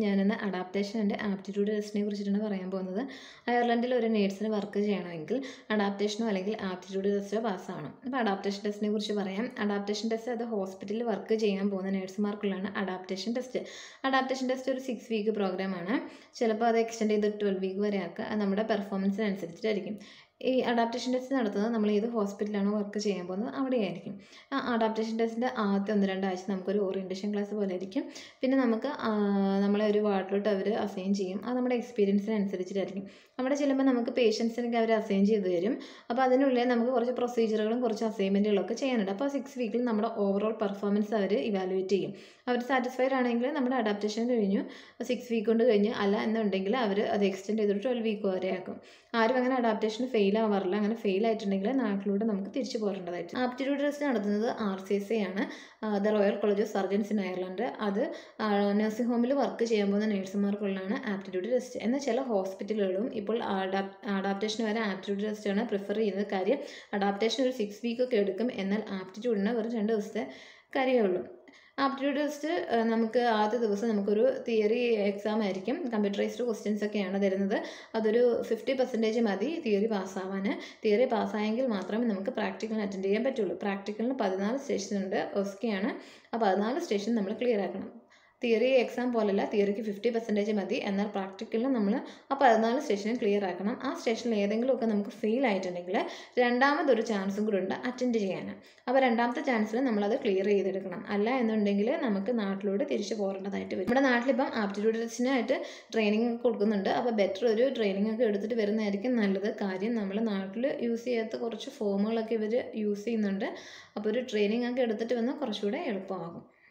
ഞാനിന്ന് adaptation and aptitude ടെസ്റ്റിനെ കുറിച്ചിട്ടാണ് പറയാൻ പോകുന്നത് അയർലൻഡിൽ ഒരു നേഴ്സിന് വർക്ക് ചെയ്യണമെങ്കിൽ അഡാപ്റ്റേഷനോ അല്ലെങ്കിൽ ആപ്റ്റിറ്റ്യൂഡ് ടെസ്റ്റോ പാസ്സാവണം അപ്പോൾ അഡാപ്റ്റേഷൻ ടെസ്റ്റിനെ കുറിച്ച് പറയാം അഡാപ്റ്റേഷൻ ടെസ്റ്റ് അത് ഹോസ്പിറ്റലിൽ വർക്ക് ചെയ്യാൻ പോകുന്ന നേഴ്സുമാർക്കുള്ളതാണ് അഡാപ്റ്റേഷൻ ടെസ്റ്റ് അഡാപ്റ്റേഷൻ ടെസ്റ്റ് ഒരു സിക്സ് വീക്ക് പ്രോഗ്രാമാണ് ചിലപ്പോൾ അത് എക്സ്റ്റെൻഡ് ചെയ്ത് ട്വൽവ് വീക്ക് വരെ ആക്കുക അത് നമ്മുടെ പെർഫോമൻസിനനുസരിച്ചിട്ടായിരിക്കും ഈ അഡാപ്റ്റേഷൻ ടെസ്റ്റ് നടത്തുന്നത് നമ്മൾ ഏത് ഹോസ്പിറ്റലാണോ വർക്ക് ചെയ്യാൻ പോകുന്നത് അവിടെയായിരിക്കും ആ അഡാപ്റ്റേഷൻ ടെസ്റ്റിൻ്റെ ആദ്യത്തെ ഒന്ന് രണ്ടാഴ്ച നമുക്കൊരു ഓറിയൻറ്റേഷൻ ക്ലാസ് പോലെ ആയിരിക്കും പിന്നെ നമുക്ക് ആ, നമ്മളെ ഒരു വാർഡിലോട്ട് അവർ അസൈൻ ചെയ്യും അത് നമ്മുടെ എക്സ്പീരിയൻസിനനുസരിച്ചിട്ടായിരിക്കും അവിടെ ചെല്ലുമ്പോൾ നമുക്ക് പേഷ്യൻസിനൊക്കെ അവർ അസൈൻ ചെയ്ത് തരും അപ്പോൾ അതിനുള്ളിൽ നമുക്ക് കുറച്ച് പ്രൊസീജിയറുകളും കുറച്ച് അസൈൻമെൻറ്റുകളൊക്കെ ചെയ്യാനുണ്ട് അപ്പോൾ സിക്സ് വീക്കിൽ നമ്മുടെ ഓവറോൾ പെർഫോമൻസ് അവർ ഇവാലുവേറ്റ് ചെയ്യും അവർ സാറ്റിസ്ഫൈഡ് ആണെങ്കിൽ നമ്മുടെ അഡാപ്റ്റേഷൻ കഴിഞ്ഞു സിക്സ് വീക്ക് കൊണ്ട് കഴിഞ്ഞ് അല്ല എന്നുണ്ടെങ്കിൽ അവർ അത് എക്സ്റ്റെൻഡ് ചെയ്തിട്ട് ട്വൽവ് വീക്ക് വരെ ആക്കും ആരും അങ്ങനെ അഡാപ്റ്റേഷൻ ഫെയിൽ ആവാറില്ല അങ്ങനെ ഫെയിൽ ആയിട്ടുണ്ടെങ്കിൽ നാട്ടിലൂടെ നമുക്ക് തിരിച്ചു പോരേണ്ടതായിട്ട് ആപ്റ്റിറ്റ്യൂഡ് ടെസ്റ്റ് നടത്തുന്നത് ആർ സി എസ് ആണ് the Royal College of Surgeons in Ireland അത് നഴ്സിംഗ് ഹോമിൽ വർക്ക് ചെയ്യാൻ പോകുന്ന നഴ്സുമാർക്കുള്ളതാണ് ആപ്റ്റിറ്റ്യൂഡ് ടെസ്റ്റ് എന്നാൽ ചില ഹോസ്പിറ്റലുകളും ഇപ്പോൾ അഡാപ്റ്റേഷൻ വരെ ആപ്റ്റിറ്റ്യൂഡ് ടെസ്റ്റാണ് പ്രിഫർ ചെയ്യുന്നത് കാര്യം അഡാപ്റ്റേഷൻ ഒരു സിക്സ് വീക്ക് ഒക്കെ എടുക്കും എന്നാൽ ആപ്റ്റിറ്റ്യൂഡിന് വെറും രണ്ട് ദിവസത്തെ കാര്യമേ ഉള്ളൂ ആപ്റ്റിറ്റ്യൂഡ് ടെസ്റ്റ് നമുക്ക് ആദ്യ ദിവസം നമുക്കൊരു തിയറി എക്സാം ആയിരിക്കും കമ്പ്യൂട്ടറൈസ്ഡ് ക്വസ്റ്റ്യൻസ് ഒക്കെയാണ് തരുന്നത് അതൊരു ഫിഫ്റ്റി പെർസെൻറ്റേജ് മതി തിയറി പാസ്സാവാൻ തിയറി പാസ്സായെങ്കിൽ മാത്രമേ നമുക്ക് പ്രാക്ടിക്കലിന് അറ്റൻഡ് ചെയ്യാൻ പറ്റുള്ളൂ പ്രാക്ടിക്കലിന് പതിനാല് സ്റ്റേഷൻ ഉണ്ട് ഒസ്കെയാണ് ആ പതിനാല് സ്റ്റേഷൻ നമ്മൾ ക്ലിയർ ആക്കണം തിയറി എക്സാം പോലല്ല തിയറിക്ക് ഫിഫ്റ്റി പെർസെൻറ്റേജ് മതി എന്നാൽ പ്രാക്ടിക്കലിന് നമ്മൾ ആ പതിനാല് സ്റ്റേഷനും ക്ലിയർ ആക്കണം ആ സ്റ്റേഷനിൽ ഏതെങ്കിലുമൊക്കെ നമുക്ക് ഫെയിൽ ആയിട്ടുണ്ടെങ്കിൽ രണ്ടാമതൊരു ചാൻസും കൂടെ ഉണ്ട് അറ്റൻഡ് ചെയ്യാൻ അപ്പോൾ രണ്ടാമത്തെ ചാൻസിൽ നമ്മളത് ക്ലിയർ ചെയ്തെടുക്കണം അല്ല എന്നുണ്ടെങ്കിൽ നമുക്ക് നാട്ടിലൂടെ തിരിച്ചു പോരേണ്ടതായിട്ട് വരും നമ്മുടെ നാട്ടിലിപ്പം ആപ്റ്റിറ്റ്യൂഡ് ടെസ്റ്റിനായിട്ട് ട്രെയിനിങ് കൊടുക്കുന്നുണ്ട് അപ്പോൾ ബെറ്റർ ഒരു ട്രെയിനിങ് ഒക്കെ എടുത്തിട്ട് വരുന്നതായിരിക്കും നല്ലത് കാര്യം നമ്മൾ നാട്ടിൽ യൂസ് ചെയ്യാത്ത കുറച്ച് ഫോമുകളൊക്കെ ഇവർ യൂസ് ചെയ്യുന്നുണ്ട് അപ്പോൾ ഒരു ട്രെയിനിങ് ഒക്കെ എടുത്തിട്ട് വന്നാൽ കുറച്ചുകൂടെ എളുപ്പമാകും